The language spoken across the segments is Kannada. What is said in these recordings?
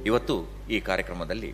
ಇವತ್ತು ಈ ಕಾರ್ಯಕ್ರಮದಲ್ಲಿ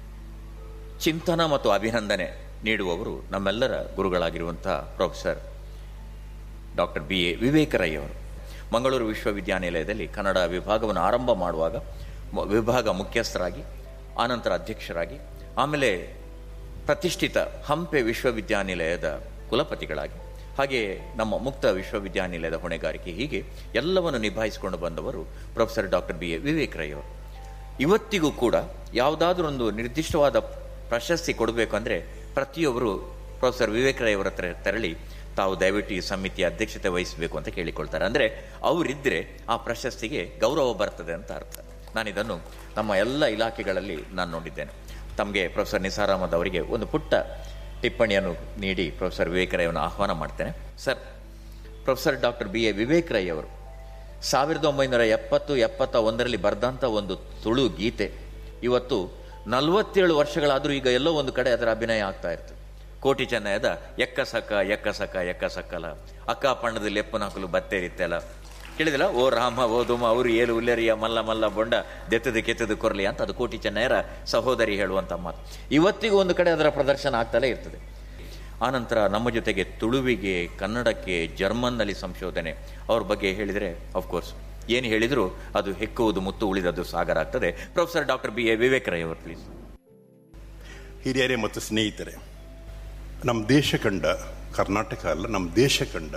ಚಿಂತನ ಮತ್ತು ಅಭಿನಂದನೆ ನೀಡುವವರು ನಮ್ಮೆಲ್ಲರ ಗುರುಗಳಾಗಿರುವಂಥ professor doctor B A Vivek Rai ಅವರು ಮಂಗಳೂರು ವಿಶ್ವವಿದ್ಯಾನಿಲಯದಲ್ಲಿ ಕನ್ನಡ ವಿಭಾಗವನ್ನು ಆರಂಭ ಮಾಡುವಾಗ ಮ- ವಿಭಾಗ ಮುಖ್ಯಸ್ಥರಾಗಿ ಆನಂತರ ಅಧ್ಯಕ್ಷರಾಗಿ ಆಮೇಲೆ ಪ್ರತಿಷ್ಠಿತ ಹಂಪೆ ವಿಶ್ವವಿದ್ಯಾನಿಲಯದ ಕುಲಪತಿಗಳಾಗಿ ಹಾಗೆಯೇ ನಮ್ಮ ಮುಕ್ತ ವಿಶ್ವವಿದ್ಯಾನಿಲಯದ ಹೊಣೆಗಾರಿಕೆ ಹೀಗೆ ಎಲ್ಲವನ್ನು ನಿಭಾಯಿಸಿಕೊಂಡು ಬಂದವರು professor doctor B A Vivek Rai ಅವರು ಇವತ್ತಿಗೂ ಕೂಡ ಯಾವುದಾದ್ರೂ ಒಂದು ನಿರ್ದಿಷ್ಟವಾದ ಪ್ರಶಸ್ತಿ ಕೊಡಬೇಕು ಅಂದರೆ ಪ್ರತಿಯೊಬ್ಬರು ಪ್ರೊಫೆಸರ್ ವಿವೇಕರೈ ಅವರ ಹತ್ರ ತೆರಳಿ ತಾವು ದಯವಿಟ್ಟು ಈ ಸಮಿತಿಯ ಅಧ್ಯಕ್ಷತೆ ವಹಿಸಬೇಕು ಅಂತ ಕೇಳಿಕೊಳ್ತಾರೆ ಅಂದರೆ ಅವರಿದ್ದರೆ ಆ ಪ್ರಶಸ್ತಿಗೆ ಗೌರವ ಬರ್ತದೆ ಅಂತ ಅರ್ಥ ನಾನಿದನ್ನು ನಮ್ಮ ಎಲ್ಲ ಇಲಾಖೆಗಳಲ್ಲಿ ನಾನು ನೋಡಿದ್ದೇನೆ ತಮಗೆ ಪ್ರೊಫೆಸರ್ ನಿಸಾರ್ ಅಹಮದ್ ಅವರಿಗೆ ಒಂದು ಪುಟ್ಟ ಟಿಪ್ಪಣಿಯನ್ನು ನೀಡಿ ಪ್ರೊಫೆಸರ್ ವಿವೇಕ್ ರೈ ಅವರನ್ನು ಆಹ್ವಾನ ಮಾಡ್ತೇನೆ sir professor doctor B A Vivek Rai ಅವರು ಸಾವಿರದ ಒಂಬೈನೂರ ಎಪ್ಪತ್ತು ಎಪ್ಪತ್ತ ಒಂದರಲ್ಲಿ ಬರೆದಂಥ ಒಂದು ತುಳು ಗೀತೆ ಇವತ್ತು ನಲವತ್ತೇಳು ವರ್ಷಗಳಾದರೂ ಈಗ ಎಲ್ಲೋ ಒಂದು ಕಡೆ ಅದರ ಅಭಿನಯ ಆಗ್ತಾ ಇರ್ತದೆ ಕೋಟಿ ಚೆನ್ನಯದ ಎಕ್ಕ ಸಕ್ಕ ಎಕ್ಕ ಸಕ್ಕ ಎಕ್ಕ ಸಕ್ಕಲ ಅಕ್ಕ ಪಣ್ಣದಲ್ಲಿ ಎಪ್ಪು ನಾಕಲು ಬತ್ತೇರಿತ್ತೆಲ್ಲ ಕೇಳಿದಿಲ್ಲ ಓ ರಾಮ ಓ ದುಮ ಅವರು ಏಲು ಉಲ್ಲೆರಿಯ ಮಲ್ಲ ಮಲ್ಲ ಬೊಂಡ ದೆತ್ತದು ಕೆತ್ತದು ಕೊರ್ಲಿ ಅಂತ ಅದು ಕೋಟಿ ಚೆನ್ನಯರ ಸಹೋದರಿ ಹೇಳುವಂಥ ಮಾತು ಇವತ್ತಿಗೂ ಒಂದು ಕಡೆ ಅದರ ಪ್ರದರ್ಶನ ಆಗ್ತಲೇ ಇರ್ತದೆ ಆನಂತರ ನಮ್ಮ ಜೊತೆಗೆ ತುಳುವಿಗೆ ಕನ್ನಡಕ್ಕೆ ಜರ್ಮನ್ನಲ್ಲಿ ಸಂಶೋಧನೆ ಅವ್ರ ಬಗ್ಗೆ ಹೇಳಿದರೆ ಅಫ್ಕೋರ್ಸ್ ಏನು ಹೇಳಿದರೂ ಅದು ಹೆಕ್ಕುವುದು ಮುತ್ತು ಉಳಿದದ್ದು ಸಾಗರ ಆಗ್ತದೆ professor doctor B A Vivek Rai ಅವರು ಪ್ಲೀಸ್ ಹಿರಿಯರೇ ಮತ್ತು ಸ್ನೇಹಿತರೆ ನಮ್ಮ ದೇಶ ಕಂಡ ಕರ್ನಾಟಕ ಅಲ್ಲ ನಮ್ಮ ದೇಶ ಕಂಡ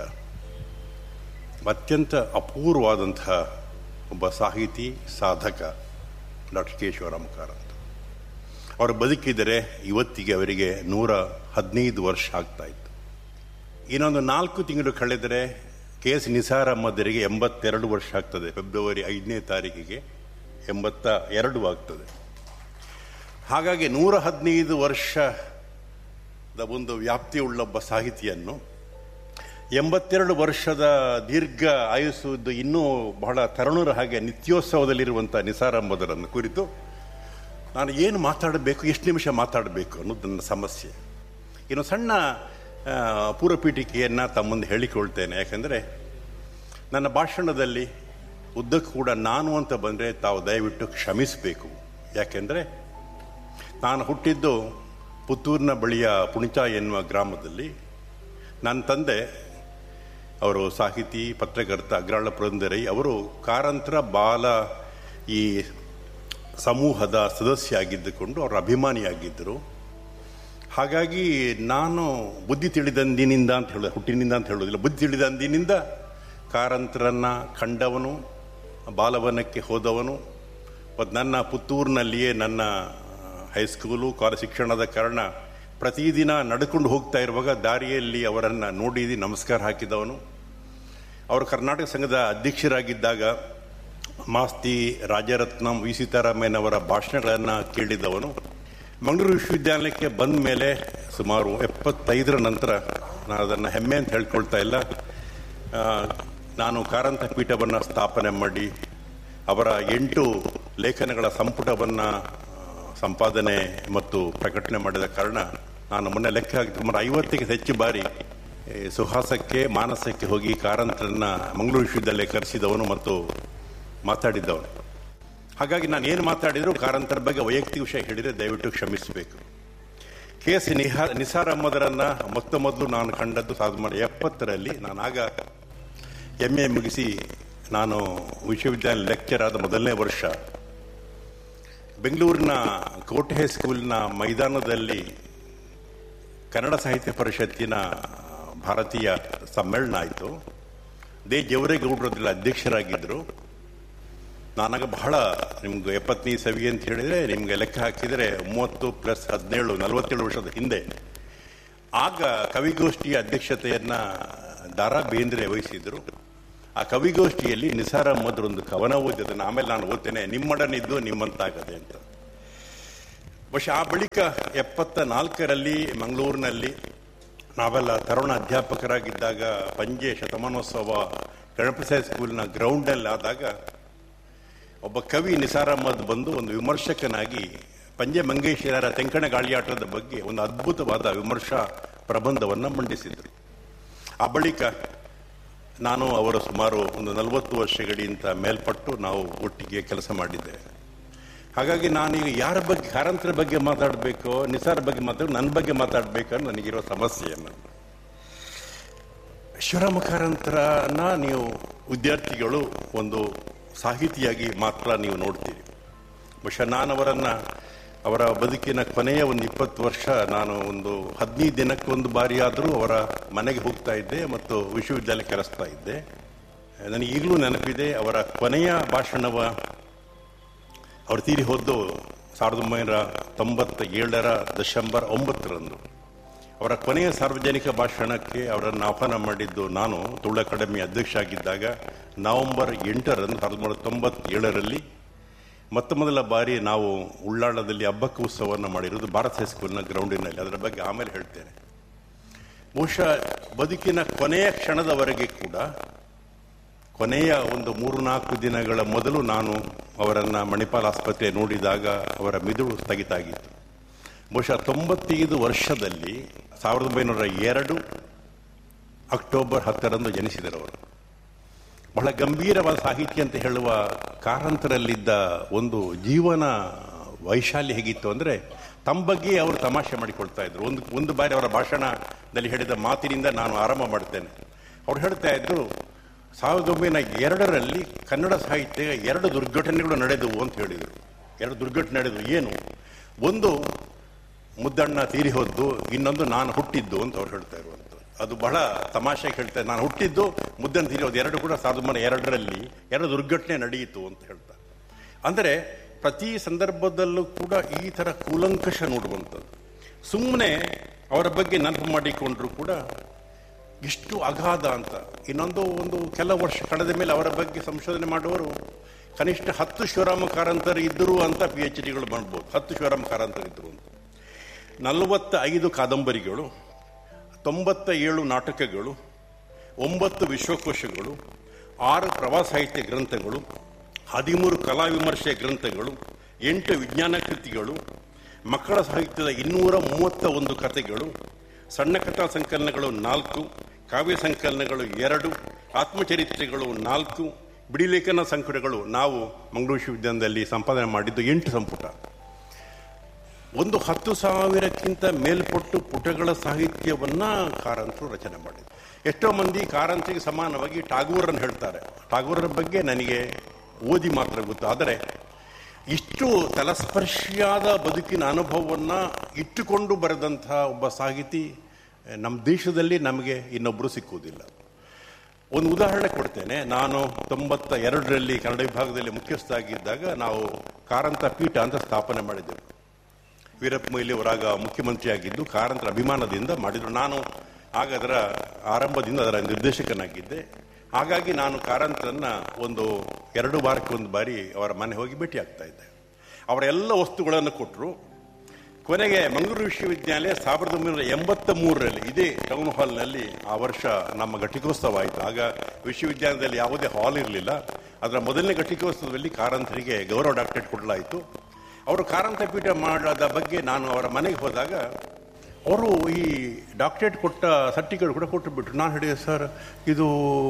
ಅತ್ಯಂತ ಅಪೂರ್ವವಾದಂತಹ ಒಬ್ಬ ಸಾಹಿತಿ ಸಾಧಕ ಡಾಕ್ಟರ್ ಕೇಶವರಾಮ್ ಕಾರಂತ್ ಅವರು ಬದುಕಿದರೆ ಇವತ್ತಿಗೆ ಅವರಿಗೆ ನೂರ ಹದಿನೈದು ವರ್ಷ ಆಗ್ತಾ ಇತ್ತು ಇನ್ನೊಂದು ನಾಲ್ಕು ತಿಂಗಳು ಕಳೆದರೆ ಕೆ ಎಸ್ ನಿಸಾರ್ ಅಹಮದರಿಗೆ ಎಂಬತ್ತೆರಡು ವರ್ಷ ಆಗ್ತದೆ ಫೆಬ್ರವರಿ ಐದನೇ ತಾರೀಕಿಗೆ ಎಂಬತ್ತ ಎರಡು ಆಗ್ತದೆ ಹಾಗಾಗಿ ನೂರ ಹದಿನೈದು ವರ್ಷದ ಒಂದು ವ್ಯಾಪ್ತಿಯುಳ್ಳೊಬ್ಬ ಸಾಹಿತಿಯನ್ನು ಎಂಬತ್ತೆರಡು ವರ್ಷದ ದೀರ್ಘ ಆಯುಸ್ಸು ಇನ್ನೂ ಬಹಳ ತರುಣರ ಹಾಗೆ ನಿತ್ಯೋತ್ಸವದಲ್ಲಿರುವಂಥ ನಿಸಾರ್ ಅಹಮದರನ್ನು ಕುರಿತು ನಾನು ಏನು ಮಾತಾಡಬೇಕು ಎಷ್ಟು ನಿಮಿಷ ಮಾತಾಡಬೇಕು ಅನ್ನೋದು ನನ್ನ ಸಮಸ್ಯೆ ಇನ್ನು ಸಣ್ಣ ಆ, ಪೂರ್ವಪೀಠಿಕೆಯನ್ನು ತಮ್ಮ ಮುಂದೆ ಹೇಳಿಕೊಳ್ತೇನೆ ಯಾಕಂದರೆ ನನ್ನ ಭಾಷಣದಲ್ಲಿ ಉದ್ದಕ್ಕೂ ಕೂಡ ನಾನು ಅಂತ ಬಂದರೆ ತಾವು ದಯವಿಟ್ಟು ಕ್ಷಮಿಸಬೇಕು ಯಾಕೆಂದರೆ ನಾನು ಹುಟ್ಟಿದ್ದು ಪುತ್ತೂರಿನ ಬಳಿಯ ಪುಣಿಚ ಎನ್ನುವ ಗ್ರಾಮದಲ್ಲಿ ನನ್ನ ತಂದೆ ಅವರು ಸಾಹಿತಿ ಪತ್ರಕರ್ತ ಅಗ್ರಾಳ ಪುರಂದರೈ ಅವರು ಕಾರಂತರ ಬಾಲ ಈ ಸಮೂಹದ ಸದಸ್ಯ ಆಗಿದ್ದುಕೊಂಡು ಅವರ ಅಭಿಮಾನಿಯಾಗಿದ್ದರು ಹಾಗಾಗಿ ನಾನು ಬುದ್ಧಿ ತಿಳಿದಂದಿನಿಂದ ಅಂತ ಹೇಳೋದು ಹುಟ್ಟಿನಿಂದ ಅಂತ ಹೇಳೋದಿಲ್ಲ ಬುದ್ಧಿ ತಿಳಿದಂದಿನಿಂದ ಕಾರಂತರನ್ನ ಕಂಡವನು ಬಾಲವನಕ್ಕೆ ಹೋದವನು ಮತ್ತು ನನ್ನ ಪುತ್ತೂರಿನಲ್ಲಿಯೇ ನನ್ನ ಹೈಸ್ಕೂಲು ಕಾಲೇಜ್ ಶಿಕ್ಷಣದ ಕಾರಣ ಪ್ರತಿದಿನ ನಡ್ಕೊಂಡು ಹೋಗ್ತಾ ಇರುವಾಗ ದಾರಿಯಲ್ಲಿ ಅವರನ್ನು ನೋಡಿ ನಮಸ್ಕಾರ ಹಾಕಿದವನು ಅವರು ಕರ್ನಾಟಕ ಸಂಘದ ಅಧ್ಯಕ್ಷರಾಗಿದ್ದಾಗ ಮಾಸ್ತಿ ರಾಜರತ್ನಂ ವಿ ಸೀತಾರಾಮಯ್ಯನವರ ಭಾಷಣಗಳನ್ನು ಕೇಳಿದವನು ಮಂಗಳೂರು ವಿಶ್ವವಿದ್ಯಾಲಯಕ್ಕೆ ಬಂದ ಮೇಲೆ ಸುಮಾರು ಎಪ್ಪತ್ತೈದರ ನಂತರ ನಾನು ಅದನ್ನು ಹೆಮ್ಮೆ ಅಂತ ಹೇಳ್ಕೊಳ್ತಾ ಇಲ್ಲ ಆ, ನಾನು ಕಾರಂತ ಪೀಠವನ್ನು ಸ್ಥಾಪನೆ ಮಾಡಿ ಅವರ ಎಂಟು ಲೇಖನಗಳ ಸಂಪುಟವನ್ನು ಸಂಪಾದನೆ ಮತ್ತು ಪ್ರಕಟಣೆ ಮಾಡಿದ ಕಾರಣ ನಾನು ಮೊನ್ನೆ ಲೆಕ್ಕ ಹಾಕಿ ಸುಮಾರು ಐವತ್ತಿಗೆ ಹೆಚ್ಚು ಬಾರಿ ಏ, ಸುಹಾಸಕ್ಕೆ ಮಾನಸಕ್ಕೆ ಹೋಗಿ ಕಾರಂತರನ್ನ ಮಂಗಳೂರು ವಿಶ್ವವಿದ್ಯಾಲಯ ಕರೆಸಿದವನು ಮತ್ತು ಮಾತಾಡಿದ್ದವನು ಹಾಗಾಗಿ ನಾನು ಏನು ಮಾತಾಡಿದ್ರು ಕಾರಂತರ ಬಗ್ಗೆ ವೈಯಕ್ತಿಕ ವಿಷಯ ಹೇಳಿದರೆ ದಯವಿಟ್ಟು ಕ್ಷಮಿಸಬೇಕು ಕೆ ಎಸ್ ನಿಹಾ ನಿಸಾರ್ ಅಹಮದರನ್ನ ಮೊತ್ತ ಮೊದಲು ನಾನು ಕಂಡದ್ದು ಸಾವಿರದ ಒಂಬೈನೂರ ಎಪ್ಪತ್ತರಲ್ಲಿ ನಾನು ಆಗ ಎಮ್ ಎ ಮುಗಿಸಿ ನಾನು ವಿಶ್ವವಿದ್ಯಾಲಯ ಲೆಕ್ಚರ್ ಆದ ಮೊದಲನೇ ವರ್ಷ ಬೆಂಗಳೂರಿನ ಕೋಟೆ ಹೈಸ್ಕೂಲಿನ ಮೈದಾನದಲ್ಲಿ ಕನ್ನಡ ಸಾಹಿತ್ಯ ಪರಿಷತ್ತಿನ ಭಾರತೀಯ ಸಮ್ಮೇಳನ ಆಯಿತು ದೇ ಜವರೇಗೌಡರದ್ರಲ್ಲಿ ಅಧ್ಯಕ್ಷರಾಗಿದ್ದರು ನಾನಾಗ ಬಹಳ ನಿಮ್ಗೆ ಎಪ್ಪತ್ತನೇ ಸವಿ ಅಂತ ಹೇಳಿದರೆ ನಿಮ್ಗೆ ಲೆಕ್ಕ ಹಾಕಿದರೆ ಮೂವತ್ತು ಪ್ಲಸ್ ಹದಿನೇಳು ನಲವತ್ತೇಳು ವರ್ಷದ ಹಿಂದೆ ಆಗ ಕವಿಗೋಷ್ಠಿಯ ಅಧ್ಯಕ್ಷತೆಯನ್ನ ದಾರಾ ಬೇಂದ್ರೆ ವಹಿಸಿದ್ರು ಆ ಕವಿಗೋಷ್ಠಿಯಲ್ಲಿ ನಿಸಾರ್ ಅಹಮದ್ ಒಂದು ಕವನ ಓದಿದ್ದನ್ನು ಆಮೇಲೆ ನಾನು ಓದ್ತೇನೆ ನಿಮ್ಮಡನಿದ್ದು ನಿಮ್ಮಂತಾಗದೆ ಅಂತ ಬಹುಶಃ ಆ ಬಳಿಕ ಎಪ್ಪತ್ತ ನಾಲ್ಕರಲ್ಲಿ ಮಂಗಳೂರಿನಲ್ಲಿ ನಾವೆಲ್ಲ ತರುಣ ಅಧ್ಯಾಪಕರಾಗಿದ್ದಾಗ ಪಂಜೆ ಶತಮಾನೋತ್ಸವ ಗಣಪತಿ ಸ್ಕೂಲ್ನ ಗ್ರೌಂಡ್ನಲ್ಲಿ ಆದಾಗ ಒಬ್ಬ ಕವಿ ನಿಸಾರ್ ಅಹಮದ್ ಬಂದು ಒಂದು ವಿಮರ್ಶಕನಾಗಿ ಪಂಜೆ ಮಂಗೇಶ್ವರರ ತೆಂಕಣ ಗಾಳಿಯಾಟದ ಬಗ್ಗೆ ಒಂದು ಅದ್ಭುತವಾದ ವಿಮರ್ಶಾ ಪ್ರಬಂಧವನ್ನು ಮಂಡಿಸಿದರು ಆ ಬಳಿಕ ನಾನು ಅವರು ಸುಮಾರು ಒಂದು ನಲವತ್ತು ವರ್ಷಗಳಿಗಿಂತ ಮೇಲ್ಪಟ್ಟು ನಾವು ಒಟ್ಟಿಗೆ ಕೆಲಸ ಮಾಡಿದ್ದೇವೆ ಹಾಗಾಗಿ ನಾನೀಗ ಯಾರ ಬಗ್ಗೆ ಕಾರಂತರ ಬಗ್ಗೆ ಮಾತಾಡಬೇಕು ನಿಸಾರ್ ಬಗ್ಗೆ ಮಾತಾಡ ನನ್ನ ಬಗ್ಗೆ ಮಾತಾಡಬೇಕು ಅನ್ನೋ ನನಗಿರೋ ಸಮಸ್ಯೆಯನ್ನು ಶಿವರಾಮ ಕಾರಂತರನ ನೀವು ವಿದ್ಯಾರ್ಥಿಗಳು ಒಂದು ಸಾಹಿತಿಯಾಗಿ ಮಾತ್ರ ನೀವು ನೋಡ್ತೀರಿ ಬಹುಶಃ ನಾನು ಅವರನ್ನು ಅವರ ಬದುಕಿನ ಕೊನೆಯ ಒಂದು ಇಪ್ಪತ್ತು ವರ್ಷ ನಾನು ಒಂದು ಹದಿನೈದು ದಿನಕ್ಕೆ ಒಂದು ಬಾರಿ ಆದರೂ ಅವರ ಮನೆಗೆ ಹೋಗ್ತಾ ಇದ್ದೆ ಮತ್ತು ವಿಶ್ವವಿದ್ಯಾಲಯ ಕರೆಸ್ತಾ ಇದ್ದೆ ನನಗೆ ಈಗಲೂ ನೆನಪಿದೆ ಅವರ ಕೊನೆಯ ಭಾಷಣವ ಅವರು ತೀರಿ ಹೋದ್ದು ಸಾವಿರದ ಒಂಬೈನೂರ ತೊಂಬತ್ತ ಏಳರ ಡಿಸೆಂಬರ್ ಒಂಬತ್ತರಂದು ಅವರ ಕೊನೆಯ ಸಾರ್ವಜನಿಕ ಭಾಷಣಕ್ಕೆ ಅವರನ್ನು ಆಹ್ವಾನ ಮಾಡಿದ್ದು ನಾನು ತುಳು ಅಕಾಡೆಮಿ ಅಧ್ಯಕ್ಷ ಆಗಿದ್ದಾಗ ನವೆಂಬರ್ ಎಂಟರಂದು ಸಾವಿರದ ಒಂಬೈನೂರ ತೊಂಬತ್ತೇಳರಲ್ಲಿ ಮೊತ್ತ ಮೊದಲ ಬಾರಿ ನಾವು ಉಳ್ಳಾಳದಲ್ಲಿ ಹಬ್ಬಕ್ಕ ಉತ್ಸವವನ್ನು ಮಾಡಿರೋದು ಭಾರತ್ ಹೈಸ್ಕೂಲ್ನ ಗ್ರೌಂಡಿನಲ್ಲಿ ಅದರ ಬಗ್ಗೆ ಆಮೇಲೆ ಹೇಳ್ತೇನೆ ಬಹುಶಃ ಬದುಕಿನ ಕೊನೆಯ ಕ್ಷಣದವರೆಗೆ ಕೂಡ ಕೊನೆಯ ಒಂದು ಮೂರು ನಾಲ್ಕು ದಿನಗಳ ಮೊದಲು ನಾನು ಅವರನ್ನು ಮಣಿಪಾಲ್ ಆಸ್ಪತ್ರೆ ನೋಡಿದಾಗ ಅವರ ಮಿದುಳು ಸ್ಥಗಿತಾಗಿತ್ತು ಬಹುಶಃ ತೊಂಬತ್ತೈದು ವರ್ಷದಲ್ಲಿ ಸಾವಿರದ ಒಂಬೈನೂರ ಎರಡು ಅಕ್ಟೋಬರ್ ಹತ್ತರಂದು ಜನಿಸಿದರು ಅವರು ಬಹಳ ಗಂಭೀರವಾದ ಸಾಹಿತ್ಯ ಅಂತ ಹೇಳುವ ಕಾರಂತರಲ್ಲಿದ್ದ ಒಂದು ಜೀವನ ವೈಶಾಲ್ಯ ಹೇಗಿತ್ತು ಅಂದರೆ ತಮ್ಮ ಬಗ್ಗೆ ಅವರು ತಮಾಷೆ ಮಾಡಿಕೊಳ್ತಾ ಇದ್ರು ಒಂದು ಒಂದು ಬಾರಿ ಅವರ ಭಾಷಣದಲ್ಲಿ ಹೇಳಿದ ಮಾತಿನಿಂದ ನಾನು ಆರಂಭ ಮಾಡ್ತೇನೆ ಅವ್ರು ಹೇಳ್ತಾ ಇದ್ರು ಸಾವಿರದ ಒಂಬೈನೂರ ಎರಡರಲ್ಲಿ ಕನ್ನಡ ಸಾಹಿತ್ಯ ಎರಡು ದುರ್ಘಟನೆಗಳು ನಡೆದವು ಅಂತ ಹೇಳಿದರು ಎರಡು ದುರ್ಘಟನೆ ನಡೆದವು ಏನು ಒಂದು ಮುದ್ದಣ್ಣ ತೀರಿ ಹೋದ್ದು ಇನ್ನೊಂದು ನಾನು ಹುಟ್ಟಿದ್ದು ಅಂತ ಅವ್ರು ಹೇಳ್ತಾ ಇರುವಂಥದ್ದು ಅದು ಬಹಳ ತಮಾಷೆ ಹೇಳ್ತಾರೆ ನಾನು ಹುಟ್ಟಿದ್ದು ಮುದ್ದಣ್ಣ ತೀರಿ ಹೋದ್ದು ಎರಡು ಕೂಡ ಸಾವಿರದ ಒಂಬೈನೂರ ಎರಡರಲ್ಲಿ ಎರಡು ದುರ್ಘಟನೆ ನಡೆಯಿತು ಅಂತ ಹೇಳ್ತಾರೆ ಅಂದರೆ ಪ್ರತಿ ಸಂದರ್ಭದಲ್ಲೂ ಕೂಡ ಈ ಥರ ಕೂಲಂಕಷ ನೋಡುವಂಥದ್ದು ಸುಮ್ಮನೆ ಅವರ ಬಗ್ಗೆ ನೆನಪು ಮಾಡಿಕೊಂಡ್ರು ಕೂಡ ಇಷ್ಟು ಅಗಾಧ ಅಂತ ಇನ್ನೊಂದು ಒಂದು ಕೆಲವು ವರ್ಷ ಕಳೆದ ಮೇಲೆ ಅವರ ಬಗ್ಗೆ ಸಂಶೋಧನೆ ಮಾಡುವವರು ಕನಿಷ್ಠ ಹತ್ತು ಶಿವರಾಮ ಕಾರಂತರು ಇದ್ದರು ಅಂತ ಪಿ ಎಚ್ ಡಿಗಳು ಮಾಡ್ಬೋದು ಹತ್ತು ಶಿವರಾಮ ಕಾರಂತರು ಇದ್ದರು ಅಂತ ನಲವತ್ತ ಐದು ಕಾದಂಬರಿಗಳು ತೊಂಬತ್ತ ಏಳು ನಾಟಕಗಳು ಒಂಬತ್ತು ವಿಶ್ವಕೋಶಗಳು ಆರು ಪ್ರವಾಸ ಸಾಹಿತ್ಯ ಗ್ರಂಥಗಳು ಹದಿಮೂರು ಕಲಾ ವಿಮರ್ಶೆ ಗ್ರಂಥಗಳು ಎಂಟು ವಿಜ್ಞಾನ ಕೃತಿಗಳು ಮಕ್ಕಳ ಸಾಹಿತ್ಯದ ಇನ್ನೂರ ಮೂವತ್ತ ಒಂದು ಕಥೆಗಳು ಸಣ್ಣ ಕಥಾ ಸಂಕಲನಗಳು ನಾಲ್ಕು ಕಾವ್ಯ ಸಂಕಲನಗಳು ಎರಡು ಆತ್ಮಚರಿತ್ರೆಗಳು ನಾಲ್ಕು ಬಿಡಿಲೇಖನ ಸಂಕಟಗಳು ನಾವು ಮಂಗಳೂರು ವಿಶ್ವವಿದ್ಯಾಲಯದಲ್ಲಿ ಸಂಪಾದನೆ ಮಾಡಿದ್ದು ಎಂಟು ಸಂಪುಟ ಒಂದು ಹತ್ತು ಸಾವಿರಕ್ಕಿಂತ ಮೇಲ್ಪಟ್ಟು ಪುಟಗಳ ಸಾಹಿತ್ಯವನ್ನ ಕಾರಂತರು ರಚನೆ ಮಾಡಿದ್ರು ಎಷ್ಟೋ ಮಂದಿ ಕಾರಂತರಿಗೆ ಸಮಾನವಾಗಿ ಟಾಗೂರನ್ನು ಹೇಳ್ತಾರೆ ಟಾಗೂರರ ಬಗ್ಗೆ ನನಗೆ ಓದಿ ಮಾತ್ರ ಗೊತ್ತು ಆದರೆ ಇಷ್ಟು ತಲಸ್ಪರ್ಶಿಯಾದ ಬದುಕಿನ ಅನುಭವವನ್ನ ಇಟ್ಟುಕೊಂಡು ಬರೆದಂತಹ ಒಬ್ಬ ಸಾಹಿತಿ ನಮ್ಮ ದೇಶದಲ್ಲಿ ನಮಗೆ ಇನ್ನೊಬ್ಬರು ಸಿಕ್ಕುವುದಿಲ್ಲ ಒಂದು ಉದಾಹರಣೆ ಕೊಡ್ತೇನೆ ನಾನು ತೊಂಬತ್ತ ಎರಡರಲ್ಲಿ ಕನ್ನಡ ವಿಭಾಗದಲ್ಲಿ ಮುಖ್ಯಸ್ಥ ಆಗಿದ್ದಾಗ ನಾವು ಕಾರಂತ ಪೀಠ ಅಂತ ಸ್ಥಾಪನೆ ಮಾಡಿದ್ದೆವು ವೀರಪ್ಪ ಮೊಯ್ಲಿ ಅವರಾಗ ಮುಖ್ಯಮಂತ್ರಿ ಆಗಿದ್ದು ಕಾರಂತರ ಅಭಿಮಾನದಿಂದ ಮಾಡಿದ್ರು ನಾನು ಆಗ ಅದರ ಆರಂಭದಿಂದ ಅದರ ನಿರ್ದೇಶಕನಾಗಿದ್ದೆ ಹಾಗಾಗಿ ನಾನು ಕಾರಂತರನ್ನ ಒಂದು ಎರಡು ವಾರಕ್ಕೆ ಒಂದು ಬಾರಿ ಅವರ ಮನೆ ಹೋಗಿ ಭೇಟಿ ಆಗ್ತಾ ಇದ್ದೆ ಅವರ ಎಲ್ಲ ವಸ್ತುಗಳನ್ನು ಕೊಟ್ಟರು ಕೊನೆಗೆ ಮಂಗಳೂರು ವಿಶ್ವವಿದ್ಯಾಲಯ ಸಾವಿರದ ಒಂಬೈನೂರ ಎಂಬತ್ತ ಮೂರರಲ್ಲಿ ಇದೇ ಟೌನ್ ಹಾಲ್ನಲ್ಲಿ ಆ ವರ್ಷ ನಮ್ಮ ಘಟಿಕೋತ್ಸವ ಆಯಿತು ಆಗ ವಿಶ್ವವಿದ್ಯಾಲಯದಲ್ಲಿ ಯಾವುದೇ ಹಾಲ್ ಇರಲಿಲ್ಲ ಅದರ ಮೊದಲನೇ ಘಟಿಕೋತ್ಸವದಲ್ಲಿ ಕಾರಂತರಿಗೆ ಗೌರವ ಡಾಕ್ಟರೇಟ್ ಕೊಡಲಾಯಿತು ಅವರು ಕಾರಂತ ಪೀಠ ಮಾಡದ ಬಗ್ಗೆ ನಾನು ಅವರ ಮನೆಗೆ ಹೋದಾಗ ಅವರು ಈ ಡಾಕ್ಟರೇಟ್ ಕೊಟ್ಟ ಸರ್ಟಿಫಿಕೇಟ್ ಕೂಡ ಕೊಟ್ಟು ಬಿಟ್ರು ನಾನು ಹೇಳಿದೆ ಸರ್ ಇದು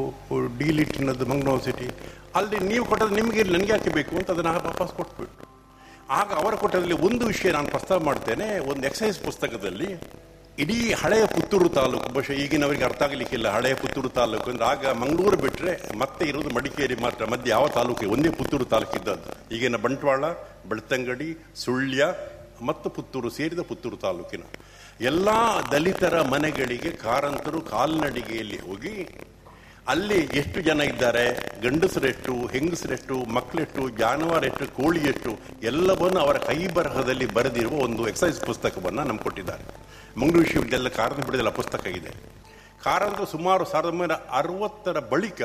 ಡಿ ಲಿಟ್ನದ್ದು ಮಂಗಳೂರು ಸಿಟಿ ಅಲ್ಲಿ ನೀವು ಕೊಟ್ಟದ್ದು ನಿಮಗೆ ನನಗೆ ಯಾಕೆ ಬೇಕು ಅಂತ ಅದನ್ನು ವಾಪಸ್ ಕೊಟ್ಬಿಟ್ರು ಆಗ ಅವರು ಕೊಟ್ಟದಲ್ಲಿ ಒಂದು ವಿಷಯ ನಾನು ಪ್ರಸ್ತಾವ ಮಾಡ್ತೇನೆ ಒಂದು ಎಕ್ಸೈಸ್ ಪುಸ್ತಕದಲ್ಲಿ ಇಡೀ ಹಳೆಯ ಪುತ್ತೂರು ತಾಲೂಕು ಬಹುಶಃ ಈಗಿನವರಿಗೆ ಅರ್ಥ ಆಗಲಿಕ್ಕಿಲ್ಲ ಹಳೆಯ ಪುತ್ತೂರು ತಾಲೂಕು ಅಂದ್ರೆ ಆಗ ಮಂಗಳೂರು ಬಿಟ್ಟರೆ ಮತ್ತೆ ಇರೋದು ಮಡಿಕೇರಿ ಮಾತ್ರ ಮಧ್ಯೆ ಯಾವ ತಾಲೂಕು ಒಂದೇ ಪುತ್ತೂರು ತಾಲೂಕು ಇದ್ದದ್ದು ಈಗಿನ ಬಂಟ್ವಾಳ ಬೆಳ್ತಂಗಡಿ ಸುಳ್ಯ ಮತ್ತು ಪುತ್ತೂರು ಸೇರಿದ ಪುತ್ತೂರು ತಾಲೂಕಿನ ಎಲ್ಲ ದಲಿತರ ಮನೆಗಳಿಗೆ ಕಾರಂತರು ಕಾಲ್ನಡಿಗೆಯಲ್ಲಿ ಹೋಗಿ ಅಲ್ಲಿ ಎಷ್ಟು ಜನ ಇದ್ದಾರೆ ಗಂಡಸರೆಷ್ಟು ಹೆಂಗಸರೆಷ್ಟು ಮಕ್ಕಳೆಷ್ಟು ಜಾನುವಾರು ಎಷ್ಟು ಕೋಳಿ ಎಷ್ಟು ಎಲ್ಲವನ್ನು ಅವರ ಕೈ ಬರಹದಲ್ಲಿ ಬರೆದಿರುವ ಒಂದು ಎಕ್ಸೈಸ್ ಪುಸ್ತಕವನ್ನು ನಮ್ಗೆ ಕೊಟ್ಟಿದ್ದಾರೆ ಮಂಗಳೂರು ವಿಶ್ವವಿದ್ಯಾಲಯ ಕಾರಂತ ಬಿಡದಲ್ಲ ಪುಸ್ತಕ ಇದೆ ಕಾರಂತ ಸುಮಾರು ಸಾವಿರದ ಒಂಬೈನೂರ ಅರವತ್ತರ ಬಳಿಕ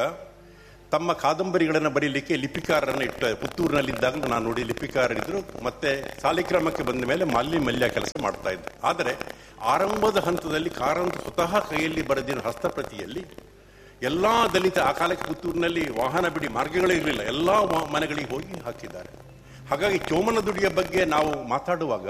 ತಮ್ಮ ಕಾದಂಬರಿಗಳನ್ನು ಬರೀಲಿಕ್ಕೆ ಲಿಪಿಕಾರರನ್ನು ಇಟ್ಟ ಪುತ್ತೂರಿನಲ್ಲಿದ್ದಾಗ ನಾನು ನೋಡಿ ಲಿಪಿಕಾರರಿದ್ರು ಮತ್ತೆ ಸಾಲಿಕ್ರಮಕ್ಕೆ ಬಂದ ಮೇಲೆ ಮಾಲ್ಯ ಮಲ್ಯ ಕೆಲಸ ಮಾಡ್ತಾ ಇದ್ದೆ ಆದರೆ ಆರಂಭದ ಹಂತದಲ್ಲಿ ಕಾರಂತ ಸ್ವತಃ ಕೈಯಲ್ಲಿ ಬರೆದಿರೋ ಹಸ್ತಪ್ರತಿಯಲ್ಲಿ ಎಲ್ಲಾ ದಲಿತ ಆ ಕಾಲಕ್ಕೆ ಪುತ್ತೂರಿನಲ್ಲಿ ವಾಹನ ಬಿಡಿ ಮಾರ್ಗಗಳೇ ಇರಲಿಲ್ಲ ಎಲ್ಲಾ ಮನೆಗಳಿಗೆ ಹೋಗಿ ಹಾಕಿದ್ದಾರೆ ಹಾಗಾಗಿ ಚೋಮನ ದುಡಿಯ ಬಗ್ಗೆ ನಾವು ಮಾತಾಡುವಾಗ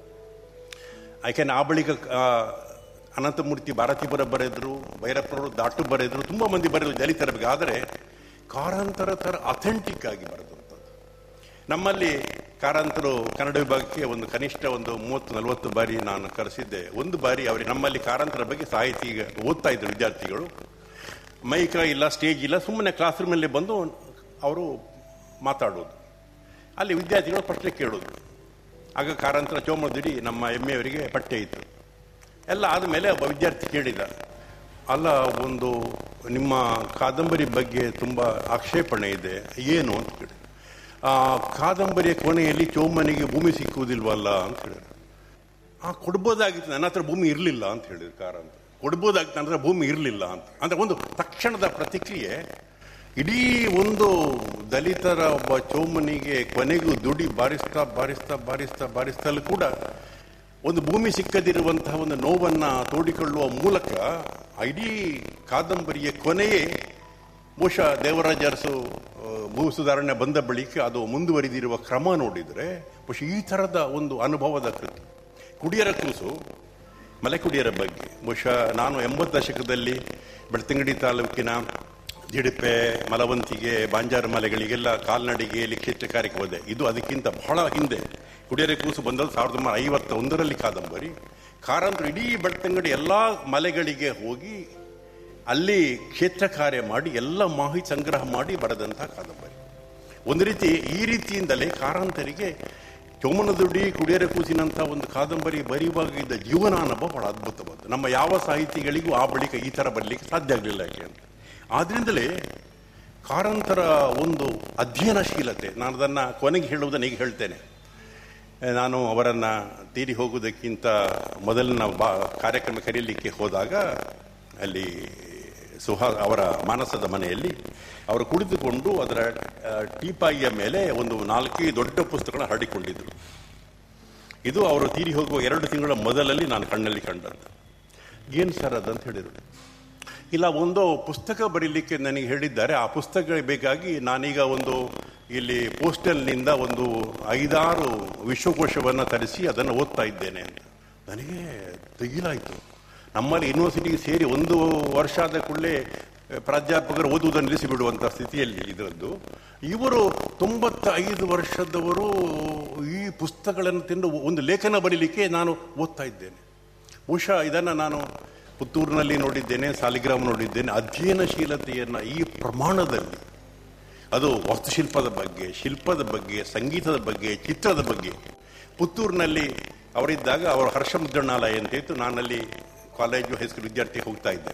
ಯಾಕೆಂದ್ರೆ ಆ ಬಳಿಕ ಆ, ಅನಂತಮೂರ್ತಿ ಭಾರತೀಪುರ ಬರೆದ್ರು ಭೈರಪ್ಪನವರು ದಾಟು ಬರೆದ್ರು ತುಂಬಾ ಮಂದಿ ಬರೆದ್ರು ದಲಿತರ ಬಗ್ಗೆ ಆದರೆ ಕಾರಂತರ ತರ ಅಥೆಂಟಿಕ್ ಆಗಿ ಬರೆದಂಥದ್ದು ನಮ್ಮಲ್ಲಿ ಕಾರಂತರು ಕನ್ನಡ ವಿಭಾಗಕ್ಕೆ ಒಂದು ಕನಿಷ್ಠ ಒಂದು ಮೂವತ್ತು ನಲವತ್ತು ಬಾರಿ ನಾನು ಕರೆಸಿದ್ದೆ ಒಂದು ಬಾರಿ ಅವರಿಗೆ ನಮ್ಮಲ್ಲಿ ಕಾರಂತರ ಬಗ್ಗೆ ಸಾಹಿತಿ ಈಗ ಓದ್ತಾ ಇದ್ರು ವಿದ್ಯಾರ್ಥಿಗಳು ಮೈಕ ಇಲ್ಲ ಸ್ಟೇಜ್ ಇಲ್ಲ ಸುಮ್ಮನೆ ಕ್ಲಾಸ್ ರೂಮಲ್ಲಿ ಬಂದು ಅವರು ಮಾತಾಡೋದು ಅಲ್ಲಿ ವಿದ್ಯಾರ್ಥಿಗಳು ಪ್ರಶ್ನೆ ಕೇಳೋದು ಆಗ ಕಾರಂತರ ಚೋಮದಿಡಿ ನಮ್ಮ ಎಮ್ಮೆ ಅವರಿಗೆ ಪಠ್ಯ ಇತ್ತು ಎಲ್ಲ ಆದಮೇಲೆ ಒಬ್ಬ ವಿದ್ಯಾರ್ಥಿ ಕೇಳಿದ ಅಲ್ಲ ಒಂದು ನಿಮ್ಮ ಕಾದಂಬರಿ ಬಗ್ಗೆ ತುಂಬ ಆಕ್ಷೇಪಣೆ ಇದೆ ಏನು ಅಂತ ಕೇಳಿ ಆ ಕಾದಂಬರಿಯ ಕೊನೆಯಲ್ಲಿ ಚೋಮನಿಗೆ ಭೂಮಿ ಸಿಕ್ಕುವುದಿಲ್ವಲ್ಲ ಅಂತ ಹೇಳಿದ್ರು ಆ ಕೊಡ್ಬೋದಾಗಿತ್ತು ನನ್ನ ಹತ್ರ ಭೂಮಿ ಇರಲಿಲ್ಲ ಅಂತ ಹೇಳಿದ್ರು ಕಾರಂತ ಕೊಡ್ಬೋದಾಗಿತ್ತು ನನ್ನ ಹತ್ರ ಭೂಮಿ ಇರಲಿಲ್ಲ ಅಂತ ಅಂದ್ರೆ ಒಂದು ತಕ್ಷಣದ ಪ್ರತಿಕ್ರಿಯೆ ಇಡೀ ಒಂದು ದಲಿತರ ಒಬ್ಬ ಚೋಮನಿಗೆ ಕೊನೆಗೂ ದುಡಿ ಬಾರಿಸ್ತಾ ಬಾರಿಸ್ತಾ ಬಾರಿಸ್ತಾ ಬಾರಿಸ್ತಲೂ ಕೂಡ ಒಂದು ಭೂಮಿ ಸಿಕ್ಕದಿರುವಂತಹ ಒಂದು ನೋವನ್ನ ತೋಡಿಕೊಳ್ಳುವ ಮೂಲಕ ಆ ಇಡೀ ಕಾದಂಬರಿಯ ಕೊನೆಯೇ ಬಹುಶಃ ದೇವರಾಜ ಅರಸು ಆ, ಭೂ ಸುಧಾರಣೆ ಬಂದ ಬಳಿಕ ಅದು ಮುಂದುವರಿದಿರುವ ಕ್ರಮ ನೋಡಿದರೆ ಬಹುಶಃ ಈ ಥರದ ಒಂದು ಅನುಭವದ ಕೃತಿ ಕುಡಿಯರ ಕೂಸು ಮಲೆಕುಡಿಯರ ಬಗ್ಗೆ ಬಹುಶಃ ನಾನು ಎಂಬತ್ತು ದಶಕದಲ್ಲಿ ಬೆಳ್ತಂಗಡಿ ತಾಲೂಕಿನ ದಿಡಿಪೆ ಮಲವಂತಿಗೆ ಬಾಂಜಾರ ಮಲೆಗಳಿಗೆಲ್ಲ ಕಾಲ್ನಡಿಗೆಯಲ್ಲಿ ಕ್ಷೇತ್ರ ಕಾರ್ಯಕ್ಕೆ ಹೋದೆ ಇದು ಅದಕ್ಕಿಂತ ಬಹಳ ಹಿಂದೆ ಕುಡಿಯರ ಕೂಸು ಬಂದದ್ದು ಸಾವಿರದ ಒಂಬೈನೂರ ಐವತ್ತ ಒಂದರಲ್ಲಿ ಕಾದಂಬರಿ ಕಾರಂತರು ಇಡೀ ಬೆಳ್ತಂಗಡಿ ಎಲ್ಲ ಮಲೆಗಳಿಗೆ ಹೋಗಿ ಅಲ್ಲಿ ಕ್ಷೇತ್ರ ಕಾರ್ಯ ಮಾಡಿ ಎಲ್ಲ ಮಾಹಿತಿ ಸಂಗ್ರಹ ಮಾಡಿ ಬರೆದಂತಹ ಕಾದಂಬರಿ ಒಂದು ರೀತಿ ಈ ರೀತಿಯಿಂದಲೇ ಕಾರಂತರಿಗೆ ಚೋಮನದುಡಿ ಕುಡಿಯರ ಕೂಸಿನಂಥ ಒಂದು ಕಾದಂಬರಿ ಬರೆಯುವಾಗ ಇದ್ದ ಜೀವನಾನುಭವ ಬಹಳ ಅದ್ಭುತವಾದ್ದು ನಮ್ಮ ಯಾವ ಸಾಹಿತಿಗಳಿಗೂ ಆ ಬಳಿಕ ಈ ಥರ ಬರಲಿಕ್ಕೆ ಸಾಧ್ಯ ಆಗಲಿಲ್ಲ ಯಾಕೆ ಅಂತ ಆದ್ರಿಂದಲೇ ಕಾರಂತರ ಒಂದು ಅಧ್ಯಯನಶೀಲತೆ ನಾನು ಅದನ್ನು ಕೊನೆಗೆ ಹೇಳುವುದನ್ನು ಈಗ ಹೇಳ್ತೇನೆ ನಾನು ಅವರನ್ನು ತೀರಿ ಹೋಗುವುದಕ್ಕಿಂತ ಮೊದಲಿನ ಬಾ ಕಾರ್ಯಕ್ರಮ ಕರೀಲಿಕ್ಕೆ ಹೋದಾಗ ಅಲ್ಲಿ ಸುಹಾ ಅವರ ಮಾನಸದ ಮನೆಯಲ್ಲಿ ಅವರು ಕುಳಿತುಕೊಂಡು ಅದರ ಆ, ಟೀಪಾಯಿಯ ಮೇಲೆ ಒಂದು ನಾಲ್ಕೈದು ದೊಡ್ಡ ಪುಸ್ತಕಗಳನ್ನ ಹರಡಿಕೊಂಡಿದ್ರು ಇದು ಅವರು ತೀರಿ ಹೋಗುವ ಎರಡು ತಿಂಗಳ ಮೊದಲಲ್ಲಿ ನಾನು ಕಣ್ಣಲ್ಲಿ ಕಂಡದ್ದು ಏನು ಸರ್ ಅದಂತ ಹೇಳಿದರು ಇಲ್ಲ ಒಂದು ಪುಸ್ತಕ ಬರೀಲಿಕ್ಕೆ ನನಗೆ ಹೇಳಿದ್ದಾರೆ ಆ ಪುಸ್ತಕ ಬೇಕಾಗಿ ನಾನೀಗ ಒಂದು ಇಲ್ಲಿ ಪೋಸ್ಟಲ್ನಿಂದ ಒಂದು ಐದಾರು ವಿಶ್ವಕೋಶವನ್ನು ತರಿಸಿ ಅದನ್ನು ಓದ್ತಾ ಇದ್ದೇನೆ ಅಂತ ನನಗೆ ತೆಗಿಲಾಯಿತು ನಮ್ಮಲ್ಲಿ ಯೂನಿವರ್ಸಿಟಿಗೆ ಸೇರಿ ಒಂದು ವರ್ಷ ಆದ ಕೂಡಲೇ ಪ್ರಾಧ್ಯಾಪಕರು ಓದುವುದನ್ನು ನಿಲ್ಲಿಸಿಬಿಡುವಂಥ ಸ್ಥಿತಿಯಲ್ಲಿ ಇದರದ್ದು ಇವರು ತೊಂಬತ್ತೈದು ವರ್ಷದವರು ಈ ಪುಸ್ತಕಗಳನ್ನು ತಿಂದು ಒಂದು ಲೇಖನ ಬರೀಲಿಕ್ಕೆ ನಾನು ಓದ್ತಾ ಇದ್ದೇನೆ ಬಹುಶಃ ಇದನ್ನು ನಾನು ಪುತ್ತೂರಿನಲ್ಲಿ ನೋಡಿದ್ದೇನೆ ಸಾಲಿಗ್ರಾಮ್ ನೋಡಿದ್ದೇನೆ ಅಧ್ಯಯನಶೀಲತೆಯನ್ನು ಈ ಪ್ರಮಾಣದಲ್ಲಿ ಅದು ವಾಸ್ತುಶಿಲ್ಪದ ಬಗ್ಗೆ ಶಿಲ್ಪದ ಬಗ್ಗೆ ಸಂಗೀತದ ಬಗ್ಗೆ ಚಿತ್ರದ ಬಗ್ಗೆ ಪುತ್ತೂರಿನಲ್ಲಿ ಅವರಿದ್ದಾಗ ಅವರ ಹರ್ಷ ಮುದ್ರಣಾಲಯ ಅಂತ ಇತ್ತು ನಾನಲ್ಲಿ ಕಾಲೇಜು ಹೈಸ್ಕೂಲ್ ವಿದ್ಯಾರ್ಥಿ ಹೋಗ್ತಾ ಇದ್ದೆ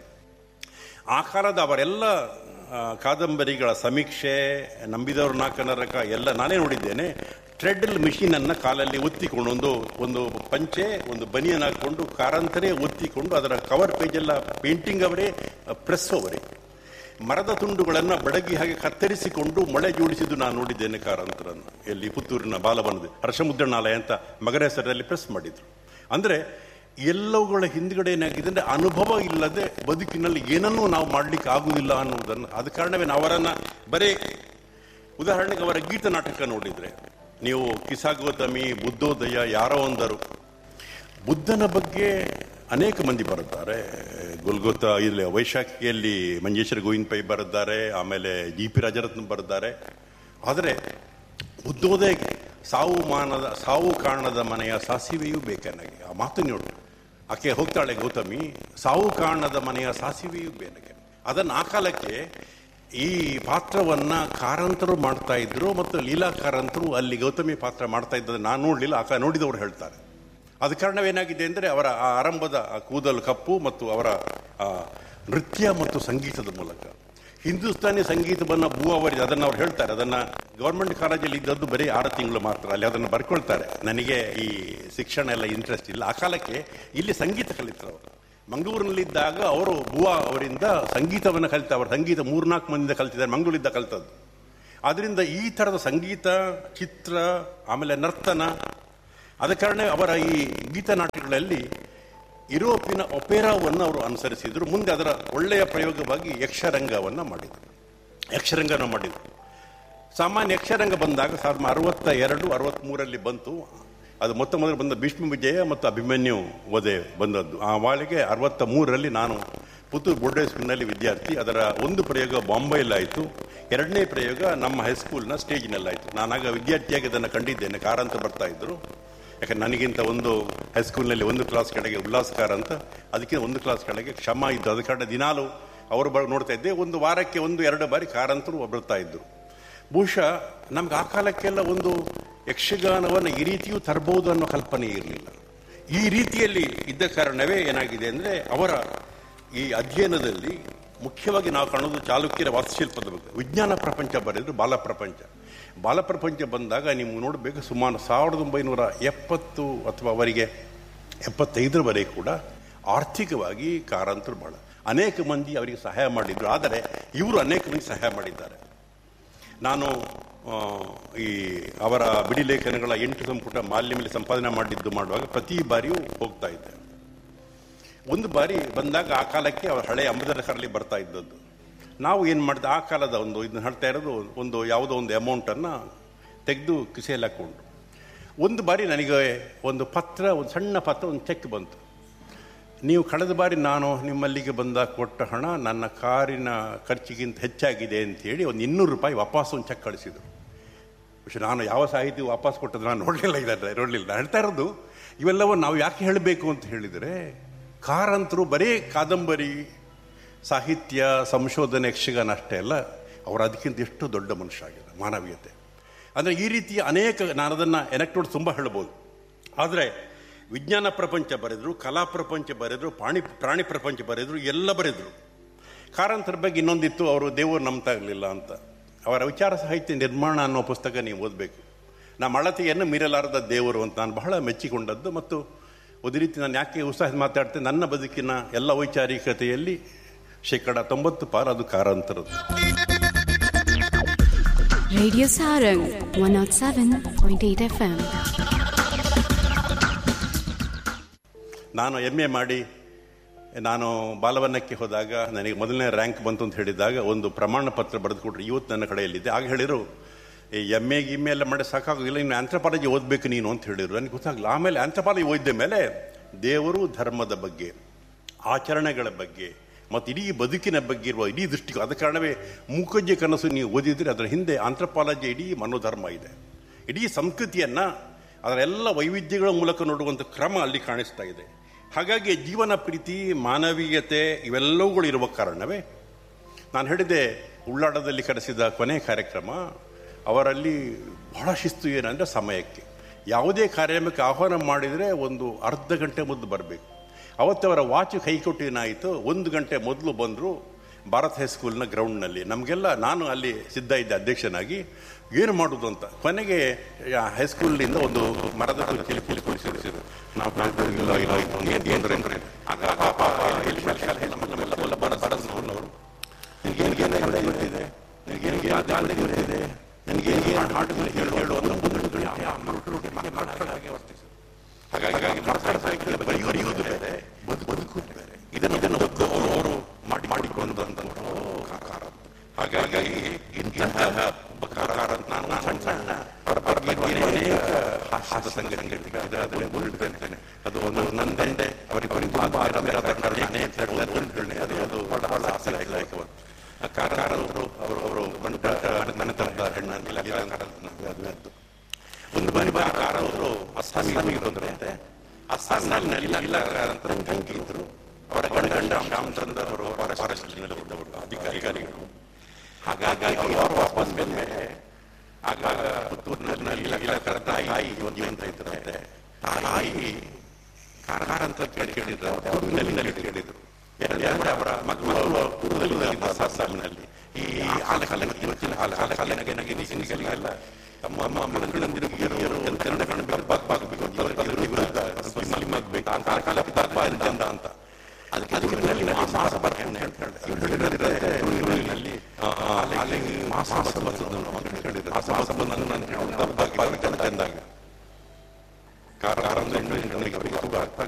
ಆ ಕಾಲದ ಅವರೆಲ್ಲ ಆ, ಕಾದಂಬರಿಗಳ ಸಮೀಕ್ಷೆ ನಂಬಿದವರು ನಾಲ್ಕನರಕ ಎಲ್ಲ ನಾನೇ ನೋಡಿದ್ದೇನೆ ಟ್ರೆಡ್ಲ್ ಮಿಷಿನ್ ಅನ್ನ ಕಾಲಲ್ಲಿ ಒತ್ತಿಕೊಂಡು ಒಂದು ಒಂದು ಪಂಚೆ ಒಂದು ಬನಿಯನ್ ಹಾಕೊಂಡು ಕಾರಂತರೇ ಒತ್ತಿಕೊಂಡು ಅದರ ಕವರ್ ಪೇಜ್ ಎಲ್ಲ ಪೇಂಟಿಂಗ್ ಅವರೇ ಪ್ರೆಸ್ ಅವರೇ ಮರದ ತುಂಡುಗಳನ್ನು ಬಡಗಿ ಹಾಗೆ ಕತ್ತರಿಸಿಕೊಂಡು ಮೊಳೆ ಜೋಡಿಸಿದ್ದು ನಾನು ನೋಡಿದ್ದೇನೆ ಕಾರಂತರನ್ನು ಎಲ್ಲಿ ಪುತ್ತೂರಿನ ಬಾಲವನದ ಹರ್ಷಮುದ್ರಣಾಲಯ ಅಂತ ಮಗರ ಹೆಸರಲ್ಲಿ ಪ್ರೆಸ್ ಮಾಡಿದ್ರು ಅಂದ್ರೆ ಎಲ್ಲವುಗಳ ಹಿಂದ್ಗಡೆ ಏನಾಗಿದೆ ಅಂದ್ರೆ ಅನುಭವ ಇಲ್ಲದೆ ಬದುಕಿನಲ್ಲಿ ಏನನ್ನೂ ನಾವು ಮಾಡ್ಲಿಕ್ಕೆ ಆಗುದಿಲ್ಲ ಅನ್ನುವುದನ್ನು ಆದ ಕಾರಣವೇ ನಾವು ಅವರನ್ನ ಬರೇ ಉದಾಹರಣೆಗೆ ಅವರ ಗೀತ ನಾಟಕ ನೋಡಿದ್ರೆ ನೀವು ಕಿಸಾಗೋತಮಿ ಬುದ್ಧೋದಯ ಯಾರೋ ಒಂದರು ಬುದ್ಧನ ಬಗ್ಗೆ ಅನೇಕ ಮಂದಿ ಬರುತ್ತಾರೆ ಗುಲ್ಗೊತ್ತ ಇಲ್ಲಿ ವೈಶಾಖಿಯಲ್ಲಿ ಮಂಜೇಶ್ವರ ಗೋವಿಂದ ಪೈ ಬರೆದಿದ್ದಾರೆ ಆಮೇಲೆ ಜಿ ಪಿ ರಾಜರತ್ನ ಬರೆದಿದ್ದಾರೆ ಆದರೆ ಬುದ್ಧೋದಯಕ್ಕೆ ಸಾವು ಮಾನದ ಸಾವು ಕಾರಣದ ಮನೆಯ ಸಾಸಿವೆಯೂ ಬೇಕನಾಗೆ ಆ ಮಾತು ನೋಡು ಆಕೆ ಹೋಗ್ತಾಳೆ ಗೌತಮಿ ಸಾವು ಕಾರಣದ ಮನೆಯ ಸಾಸಿವೆಯೂ ಬೇನಗೆ ಅದನ್ನು ಆ ಕಾಲಕ್ಕೆ ಈ ಪಾತ್ರವನ್ನ ಕಾರಂತರು ಮಾಡ್ತಾ ಇದ್ರು ಮತ್ತು ಲೀಲಾ ಕಾರಂತರು ಅಲ್ಲಿ ಗೌತಮಿ ಪಾತ್ರ ಮಾಡ್ತಾ ಇದ್ದದ್ದು ನಾನು ನೋಡ್ಲಿಲ್ಲ ಆಕ ನೋಡಿದವರು ಹೇಳ್ತಾರೆ ಅದ ಕಾರಣವೇನಾಗಿದೆ ಅಂದರೆ ಅವರ ಆ ಆರಂಭದ ಆ ಕೂದಲು ಕಪ್ಪು ಮತ್ತು ಅವರ ಆ ನೃತ್ಯ ಮತ್ತು ಸಂಗೀತದ ಮೂಲಕ ಹಿಂದೂಸ್ತಾನಿ ಸಂಗೀತವನ್ನ ಭೂ ಅವರಿಗೆ ಅದನ್ನು ಅವ್ರು ಹೇಳ್ತಾರೆ ಅದನ್ನ ಗೌರ್ಮೆಂಟ್ ಕಾಲೇಜಲ್ಲಿ ಇದ್ದದ್ದು ಬರೀ ಆರು ತಿಂಗಳು ಮಾತ್ರ ಅಲ್ಲಿ ಅದನ್ನು ಬರ್ಕೊಳ್ತಾರೆ ನನಗೆ ಈ ಶಿಕ್ಷಣ ಎಲ್ಲ ಇಂಟ್ರೆಸ್ಟ್ ಇಲ್ಲ ಆ ಕಾಲಕ್ಕೆ ಇಲ್ಲಿ ಸಂಗೀತ ಕಲಿತರು ಅವರು ಮಂಗಳೂರಿನಲ್ಲಿದ್ದಾಗ ಅವರು ಬುವಾ ಅವರಿಂದ ಸಂಗೀತವನ್ನು ಕಲಿತ ಅವರು ಸಂಗೀತ ಮೂರ್ನಾಲ್ಕು ಮಂದಿಯಿಂದ ಕಲ್ತಿದ್ದಾರೆ ಮಂಗಳೂರಿದ್ದ ಕಲಿತದ್ದು ಆದ್ರಿಂದ ಈ ಥರದ ಸಂಗೀತ ಚಿತ್ರ ಆಮೇಲೆ ನರ್ತನ ಆದ ಕಾರಣ ಅವರ ಈ ಗೀತನಾಟ್ಯಗಳಲ್ಲಿ ಯುರೋಪಿನ ಒಪೇರಾವನ್ನು ಅವರು ಅನುಸರಿಸಿದ್ರು ಮುಂದೆ ಅದರ ಒಳ್ಳೆಯ ಪ್ರಯೋಗವಾಗಿ ಯಕ್ಷರಂಗವನ್ನು ಮಾಡಿದರು ಯಕ್ಷರಂಗನ ಮಾಡಿದರು ಸಾಮಾನ್ಯ ಯಕ್ಷರಂಗ ಬಂದಾಗ ಸಾವಿರದ ಅರವತ್ತ ಎರಡು ಅರವತ್ಮೂರಲ್ಲಿ ಬಂತು ಅದು ಮೊತ್ತ ಮೊದಲು ಬಂದ ಭೀಷ್ಮ ವಿಜಯ ಮತ್ತು ಅಭಿಮನ್ಯು ವಧೆ ಬಂದದ್ದು ಆ ವಾಳಿಗೆ ಅರವತ್ತ ಮೂರರಲ್ಲಿ ನಾನು ಪುತ್ತೂರು ಬೋರ್ಡ್ ಹೈಸ್ಕೂಲ್ನಲ್ಲಿ ವಿದ್ಯಾರ್ಥಿ ಅದರ ಒಂದು ಪ್ರಯೋಗ ಬಾಂಬೆಯಲ್ಲಾಯಿತು ಎರಡನೇ ಪ್ರಯೋಗ ನಮ್ಮ ಹೈಸ್ಕೂಲ್ನ ಸ್ಟೇಜ್ನಲ್ಲಾಯಿತು ನಾನಾಗ ವಿದ್ಯಾರ್ಥಿಯಾಗಿ ಅದನ್ನು ಕಂಡಿದ್ದೇನೆ ಕಾರ್ ಅಂತ ಬರ್ತಾ ಇದ್ರು ಯಾಕಂದ್ರೆ ನನಗಿಂತ ಒಂದು ಹೈಸ್ಕೂಲ್ನಲ್ಲಿ ಒಂದು ಕ್ಲಾಸ್ ಕೆಳಗೆ ಉಲ್ಲಾಸಕಾರ ಅಂತ ಅದಕ್ಕಿಂತ ಒಂದು ಕ್ಲಾಸ್ ಕೆಳಗೆ ಕ್ಷಮ ಇದ್ದು ಅದ ಕಾರಣ ದಿನಾಲು ಅವರು ಬ ನೋಡ್ತಾ ಇದ್ದೆ ಒಂದು ವಾರಕ್ಕೆ ಒಂದು ಎರಡು ಬಾರಿ ಕಾರಂತರು ಬರ್ತಾ ಇದ್ರು ಬಹುಶಃ ನಮ್ಗೆ ಆ ಕಾಲಕ್ಕೆಲ್ಲ ಒಂದು ಯಕ್ಷಗಾನವನ್ನು ಈ ರೀತಿಯೂ ತರಬಹುದು ಅನ್ನೋ ಕಲ್ಪನೆ ಇರಲಿಲ್ಲ ಈ ರೀತಿಯಲ್ಲಿ ಇದ್ದ ಕಾರಣವೇ ಏನಾಗಿದೆ ಅಂದರೆ ಅವರ ಈ ಅಧ್ಯಯನದಲ್ಲಿ ಮುಖ್ಯವಾಗಿ ನಾವು ಕಾಣೋದು ಚಾಲುಕ್ಯರ ವಾಸ್ತುಶಿಲ್ಪದ ಬಗ್ಗೆ ವಿಜ್ಞಾನ ಪ್ರಪಂಚ ಬರೆದ್ರು ಬಾಲ ಪ್ರಪಂಚ ಬಾಲ ಪ್ರಪಂಚ ಬಂದಾಗ ನೀವು ನೋಡಬೇಕು ಸುಮಾರು ಸಾವಿರದ ಒಂಬೈನೂರ ಎಪ್ಪತ್ತು ಅಥವಾ ಅವರಿಗೆ ಎಪ್ಪತ್ತೈದರವರೆಗೆ ಕೂಡ ಆರ್ಥಿಕವಾಗಿ ಕಾರಂತರು ಬಹಳ ಅನೇಕ ಮಂದಿ ಅವರಿಗೆ ಸಹಾಯ ಮಾಡಿದ್ರು ಆದರೆ ಇವರು ಅನೇಕ ಮಂದಿ ಸಹಾಯ ಮಾಡಿದ್ದಾರೆ ನಾನು ಆ, ಈ ಅವರ ಬಿಡಿ ಲೇಖನಗಳ ಎಂಟು ಸಂಪುಟ ಮಾಲ್ಯ ಮೇಲೆ ಸಂಪಾದನೆ ಮಾಡಿದ್ದು ಮಾಡುವಾಗ ಪ್ರತಿ ಬಾರಿಯೂ ಹೋಗ್ತಾ ಇದ್ದೆ ಒಂದು ಬಾರಿ ಬಂದಾಗ ಆ ಕಾಲಕ್ಕೆ ಅವ್ರ ಹಳೆ ಅಂಬದರ ಕರಲಿ ಬರ್ತಾ ಇದ್ದದ್ದು ನಾವು ಏನು ಮಾಡಿದೆ ಆ ಕಾಲದ ಒಂದು ಇದನ್ನ ಹೇಳ್ತಾ ಇರೋದು ಒಂದು ಯಾವುದೋ ಒಂದು ಅಮೌಂಟನ್ನು ತೆಗೆದು ಕಿಸೆಯಲ್ಲಿ ಹಾಕ್ಕೊಂಡು ಒಂದು ಬಾರಿ ನನಗೆ ಒಂದು ಪತ್ರ ಒಂದು ಸಣ್ಣ ಪತ್ರ ಒಂದು ಚೆಕ್ ಬಂತು ನೀವು ಕಳೆದ ಬಾರಿ ನಾನು ನಿಮ್ಮಲ್ಲಿಗೆ ಬಂದಾಗ ಕೊಟ್ಟ ಹಣ ನನ್ನ ಕಾರಿನ ಖರ್ಚಿಗಿಂತ ಹೆಚ್ಚಾಗಿದೆ ಅಂತೇಳಿ ಒಂದು ಇನ್ನೂರು ರೂಪಾಯಿ ವಾಪಸ್ ಒಂದು ಚೆಕ್ ಕಳಿಸಿದರು പക്ഷെ ನಾನು ಯಾವ ಸಾಹಿತಿ ವಾಪಸ್ ಕೊಟ್ಟದ್ದು ನಾನು ನೋಡಲಿಲ್ಲ ಇದ್ದಾರೆ ನೋಡಲಿಲ್ಲ ನಾನು ಹೇಳ್ತಾ ಇರೋದು ಇವೆಲ್ಲವೂ ನಾವು ಯಾಕೆ ಹೇಳಬೇಕು ಅಂತ ಹೇಳಿದರೆ ಕಾರಂತರು ಬರೀ ಕಾದಂಬರಿ ಸಾಹಿತ್ಯ ಸಂಶೋಧನೆ ಯಕ್ಷಗಾನ ಅಷ್ಟೇ ಅಲ್ಲ ಅವರು ಅದಕ್ಕಿಂತ ಎಷ್ಟು ದೊಡ್ಡ ಮನುಷ್ಯ ಆಗಿದೆ ಮಾನವೀಯತೆ ಅಂದರೆ ಈ ರೀತಿಯ ಅನೇಕ ನಾನು ಅದನ್ನು ಎನೆಕ್ಟೋಡ್ ತುಂಬ ಹೇಳ್ಬೋದು ಆದರೆ ವಿಜ್ಞಾನ ಪ್ರಪಂಚ ಬರೆದರು ಕಲಾ ಪ್ರಪಂಚ ಬರೆದರು ಪ್ರಾಣಿ ಪ್ರಾಣಿ ಪ್ರಪಂಚ ಬರೆದರು ಎಲ್ಲ ಬರೆದರು ಕಾರಂತರ ಬಗ್ಗೆ ಇನ್ನೊಂದಿತ್ತು ಅವರು ದೇವರು ನಂಬ್ತಾ ಇರಲಿಲ್ಲ ಅಂತ ಅವರ ವಿಚಾರ ಸಾಹಿತ್ಯ ನಿರ್ಮಾಣ ಅನ್ನೋ ಪುಸ್ತಕ ನೀವು ಓದಬೇಕು ನಮ್ಮ ಅಳತೆಯನ್ನು ಮೀರಲಾರದ ದೇವರು ಅಂತ ನಾನು ಬಹಳ ಮೆಚ್ಚಿಕೊಂಡದ್ದು ಮತ್ತು ಒಂದು ರೀತಿ ನಾನು ಯಾಕೆ ಉತ್ಸಾಹ ಮಾತಾಡ್ತೇನೆ ನನ್ನ ಬದುಕಿನ ಎಲ್ಲ ವೈಚಾರಿಕತೆಯಲ್ಲಿ ಶೇಕಡ ತೊಂಬತ್ತು ಪಾರು ಅದು ಕಾರಂತರದ್ದು Radio Sarang 107.8 FM. ನಾನು ಎಮ್ ಎ ಮಾಡಿ ನಾನು ಬಾಲವನ್ನಕ್ಕೆ ಹೋದಾಗ ನನಗೆ ಮೊದಲನೇ ರ್ಯಾಂಕ್ ಬಂತು ಅಂತ ಹೇಳಿದಾಗ ಒಂದು ಪ್ರಮಾಣ ಪತ್ರ ಬರೆದು ಕೊಟ್ರು ಇವತ್ತು ನನ್ನ ಕಡೆಯಲ್ಲಿದೆ ಆಗ ಹೇಳಿದರು ಈ ಎಮ್ ಎ ಗಿಮ್ಮೆ ಎಲ್ಲ ಮಾಡಿ ಸಾಕಾಗೋದಿಲ್ಲ ಇನ್ನು ಆಂಥ್ರಪಾಲಜಿ ಓದಬೇಕು ನೀನು ಅಂತ ಹೇಳಿದ್ರು ನನಗೆ ಗೊತ್ತಾಗಲ್ಲ ಆಮೇಲೆ ಆಂಥ್ರಪಾಲಜಿ ಓದಿದ ಮೇಲೆ ದೇವರು ಧರ್ಮದ ಬಗ್ಗೆ ಆಚರಣೆಗಳ ಬಗ್ಗೆ ಮತ್ತು ಇಡೀ ಬದುಕಿನ ಬಗ್ಗೆ ಇರುವ ಇಡೀ ದೃಷ್ಟಿಗೆ ಆದ ಕಾರಣವೇ ಮೂಕಜ್ಜೆ ಕನಸು ನೀವು ಓದಿದರೆ ಅದರ ಹಿಂದೆ ಆಂಥ್ರಪಾಲಜಿ ಇಡೀ ಮನೋಧರ್ಮ ಇದೆ ಇಡೀ ಸಂಸ್ಕೃತಿಯನ್ನು ಅದರ ಎಲ್ಲ ವೈವಿಧ್ಯಗಳ ಮೂಲಕ ನೋಡುವಂಥ ಕ್ರಮ ಅಲ್ಲಿ ಕಾಣಿಸ್ತಾ ಇದೆ ಹಾಗಾಗಿ ಜೀವನ ಪ್ರೀತಿ ಮಾನವೀಯತೆ ಇವೆಲ್ಲವುಗಳು ಇರುವ ಕಾರಣವೇ ನಾನು ಹೇಳಿದೆ ಉಳ್ಳಾಡದಲ್ಲಿ ಕರೆಸಿದ ಕೊನೆ ಕಾರ್ಯಕ್ರಮ ಅವರಲ್ಲಿ ಬಹಳ ಶಿಸ್ತು ಏನಂದರೆ ಸಮಯಕ್ಕೆ ಯಾವುದೇ ಕಾರ್ಯಕ್ರಮಕ್ಕೆ ಆಹ್ವಾನ ಮಾಡಿದರೆ ಒಂದು ಅರ್ಧ ಗಂಟೆ ಮೊದಲು ಬರಬೇಕು ಅವತ್ತು ಅವರ ವಾಚ್ ಕೈ ಕೊಟ್ಟು ಏನಾಯಿತು ಒಂದು ಗಂಟೆ ಮೊದಲು ಬಂದರು ಭಾರತ್ ಹೈಸ್ಕೂಲ್ನ ಗ್ರೌಂಡ್ನಲ್ಲಿ ನಮಗೆಲ್ಲ ನಾನು ಅಲ್ಲಿ ಸಿದ್ಧ ಇದ್ದೆ ಅಧ್ಯಕ್ಷನಾಗಿ ಏನು ಮಾಡೋದು ಅಂತ ಕೊನೆಗೆ ಆ ಹೈಸ್ಕೂಲ್ನಿಂದ ಒಂದು ಮರದ ಕುರ್ಚಿಯಲ್ಲಿ ಕುಳಿತುಕೊಳಿಸಿದ್ರು ನಾವು ಕಾಣ್ತಿರ್ಲಿಲ್ಲ, ಇಲ್ಲ, ಇದು ಏನ್- ಏನ್ ತೊಂದ್ರೆ? ಆಗ ಪಾಪ ಎಲ್ಲಿ ಶಾಲೆ ಎಲ್ಲ ನಮ್ಮೆಲ್ಲ ಎಲ್ಲ ಬಡ- ಬಡಸ್ನವ್ರು. ನಿನಗೇನು ಏನು ಕನ್ನಡ ಗೊತ್ತಿದೆ ನಿನಗೇನು ಏನು ಗಾಳಿ ಗೊತ್ತಿದೆ ನಿನಗೇನು ಏನು ಹಾಡುಗಳು ಹೇಳು ಹೇಳು ಅಂತ ಮುಂದೆ ಯಾವ ಮರುಟು ಮನೆ ಮಾಡ್ತಾರೆ ಹಾಗೆ ವರ್ತಿಸು ಹಾಗಾಗಿ ಹಾಗಾಗಿ ಮಾಡ್ತಾರೆ ಸಾಹಿತ್ಯ ಬರೆಯುವುದು ಬೇರೆ ಬದುಕು ಬದುಕುವುದು ಬೇರೆ ಇದನ್ನು ಇದನ್ನು ಒತ್ತು ಅವರು ಅವರು ಮಾಡಿ ಮಾಡಿಕೊಂಡು ಬಂದಂಥ ಕಾರ ಹಾಗಾಗಿ ಇಂತಹ ಒಬ್ಬ ಕಾರ ಅಂತ ನಾನು ಸಣ್ಣ ಸಣ್ಣ ಅವರ ಪರವಾಗಿ ಅನೇಕ ಹಾಸ್ಯದ ಸಂಗತಿಗಳಿವೆ ಅದರಲ್ಲಿ ಒಂದು ಹೇಳ್ತೇನೆ ಅದು ಒಂದು ನಂದಂಡೆ ಅವರಿಗೆ ಅವರಿಗೆ ತುಂಬಾ ಆರಾಮಿರದ ಕಾರಣ ಅನೇಕ ಒಂದು ಹೇಳಿ ಅದು ಅದು ಬಹಳ ಬಹಳ ಆಸಕ್ತಿದಾಯಕವಾದ ಆ ಕಾರಣರು ಅವರು ಅವರು ಬಂಡ ನನ್ನ ತರದ ಹೆಣ್ಣನ್ನೆಲ್ಲ ಅದು ಅದು ಒಂದು ಬಾರಿ ಬಾರಿ ಕಾರವರು ಅಸ್ಸಾಮಿಗೆ ಬಂದ್ರಂತೆ ಅಸ್ಸಾಂನಲ್ಲಿ ಇಲ್ಲ ಇಲ್ಲ ಅಂತ ತಂಗಿ ಇದ್ರು ಅವರ ಗಂಡ ಗಂಡ ಶ್ಯಾಮ್ ಚಂದ್ರ ಅವರು ಫಾರೆಸ್ಟ್ನಲ್ಲಿ ಇದ್ದವರು ಅಧಿಕಾರಿಗಳು ಹಾಗಾಗಿ ಅವರು ವಾಪಸ್ ಬಂದ್ಮೇಲೆ ಆಗಾಗ ಪುತ್ತೂರಿನಲ್ಲಿ ಇಲ್ಲ ಇಲ್ಲ ಕರ ತಾಯಿ ಒಂದು ಅಂತ ಇದ್ರಂತೆ ತಾಯಿ ಕಾರ ಅಂತ ಕೇಳಿ ಕೇಳಿದ್ರು ಪುತ್ತೂರಿನಲ್ಲಿ ಕೇಳಿದ್ರು ಎರಡು ಅವರ ಮಕ್ಕಳು ಪೂರ್ವದಲ್ಲಿ ಅಸ್ಸಾಂನಲ್ಲಿ ಈ ಆಲಕಾಲ ಇವತ್ತಿನ ಆಲ ಆಲಕಾಲ ನಗೆ ಸಿಂಗಲಿಗೆಲ್ಲ ತಮ್ಮ ಅಮ್ಮ ಮಕ್ಕಳಂದಿರು ಹಿರಿಯರು ಕನ್ನಡ ಕಾಣಬೇಕು ಬಾಗಬೇಕು ಅದರ ವಿರುದ್ಧ ಮುಸ್ಲಿಂ ಆಗಬೇಕು ಆ ಕಾಲ ಬಾಪ ಅಂತ ಅಂತ ಅದಕ್ಕೆ ಅದಕ್ಕೆ ಮಾಸ ಬರ್ತಾನೆ ಅಂತ ಹೇಳಿದ್ರೆ ತುಳುವಿನಲ್ಲಿ ಅಲ್ಲಿ ಮಾಸ ಹೇಳಿದ್ರೆ ಮಾಸ ಮಾಸ ಬಂದು ನಾನು ಚೆಂದಾಗ ಕಾರ ಕಾರ ಅಂದ್ರೆ ಹೆಣ್ಣು ಹೆಣ್ಣಿಗೆ ಅವರಿಗೆ ತುಂಬ ಅರ್ಥ